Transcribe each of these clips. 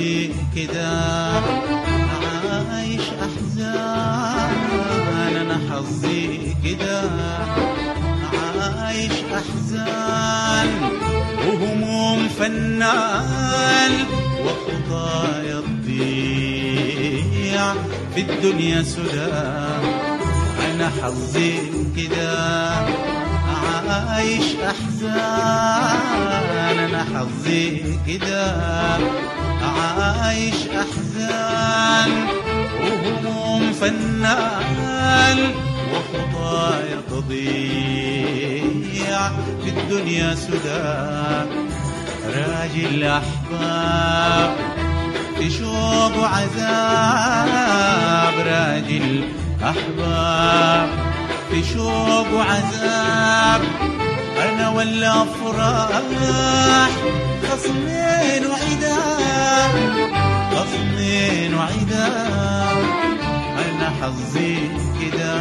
حظي كده عايش أحزان أنا حظي كده عايش أحزان وهموم فنان وخطايا تضيع في الدنيا سدى أنا حظي كده عايش أحزان أنا حظي كده عايش أحزان وهموم فنان وخطايا تضيع في الدنيا سدى راجل أحباب في شوق وعذاب راجل أحباب في شوق وعذاب أنا ولا أفراح خصمين وعداب خصمين وعداب أنا حظي كده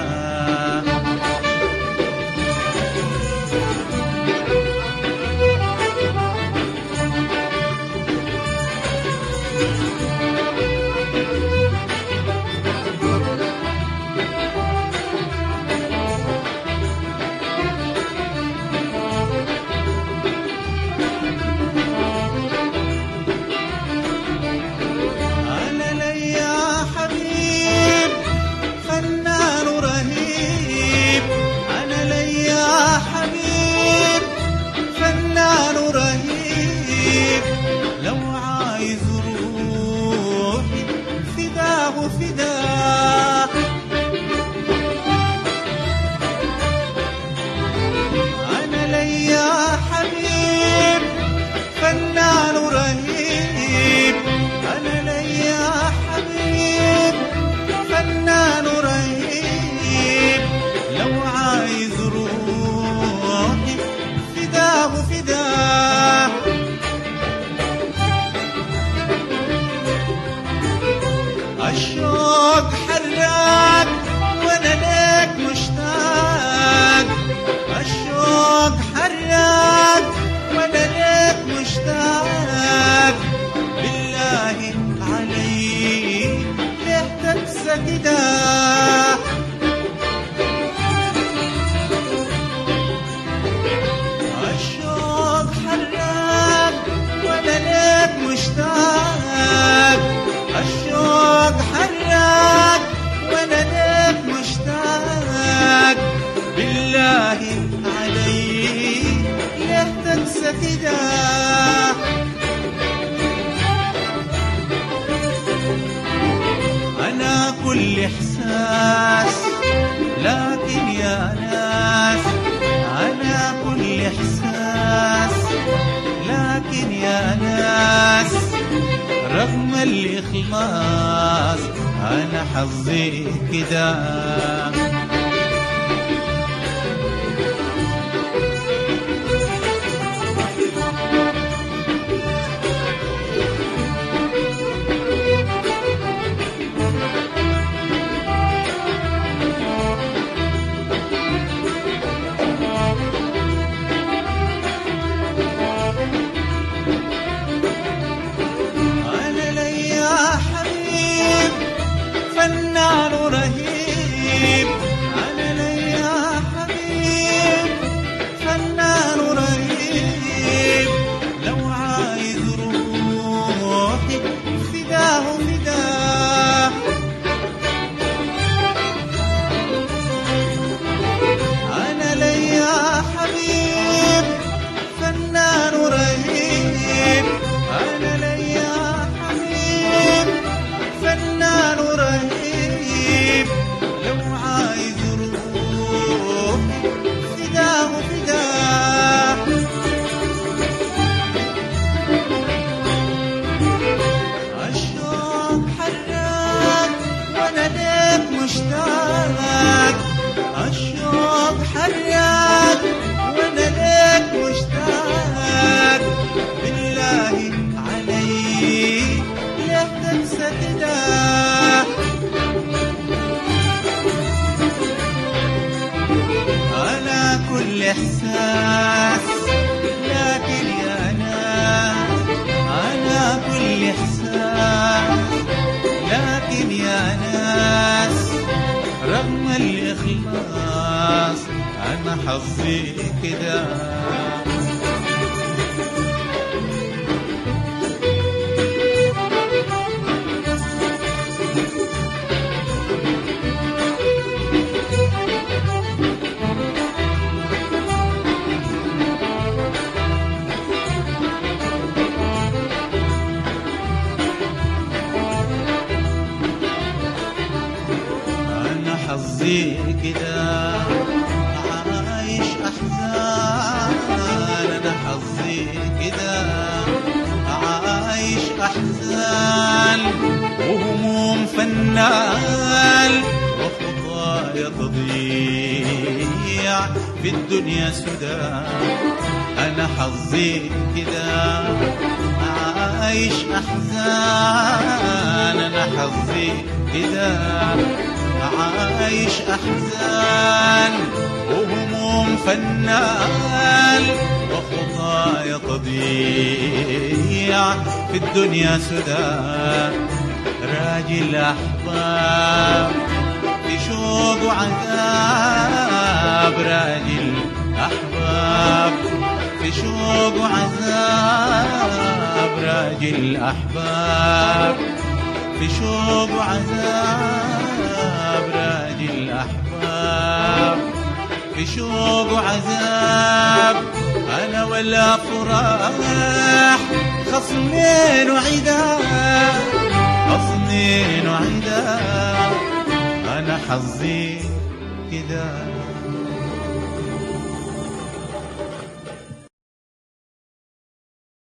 أنا ليا حبيب فنان رهيب أنا ليا حبيب فنان رهيب لو عايز روحي فداه فداه أنا ليا حبيب فنان رهيب أنا ليا حبيب فنان رهيب لو عايز روحي فداه فداه الشوق حراك وانا لك مشتاق الشوق حراك وانا لك مشتاق بالله علي ليه تنسى كده الشوق حراك وانا لك مشتاق الشوق حراك وانا لك مشتاق بالله علي ليه تنسى كده أنا كل إحساس لكن يا ناس أنا كل إحساس لكن يا ناس رغم الإخلاص أنا حظي كده أنا ليا حبيب فنان رهيب أنا حظي كده أنا حظي كده عايش أحزان أنا حظي كده عايش أحزان وهموم فنان وخطايا تضيع في الدنيا سدى أنا حظي كده عايش أحزان أنا حظي كده عايش أحزان وهموم فنان وخطايا تضيع في الدنيا سدى راجل أحباب في شوق وعذاب راجل أحباب في شوق وعذاب راجل أحباب في شوق وعذاب راجل أحباب في شوق وعذاب أنا ولا فراح خصمين وعداء خصمين وعداء أنا حظي كده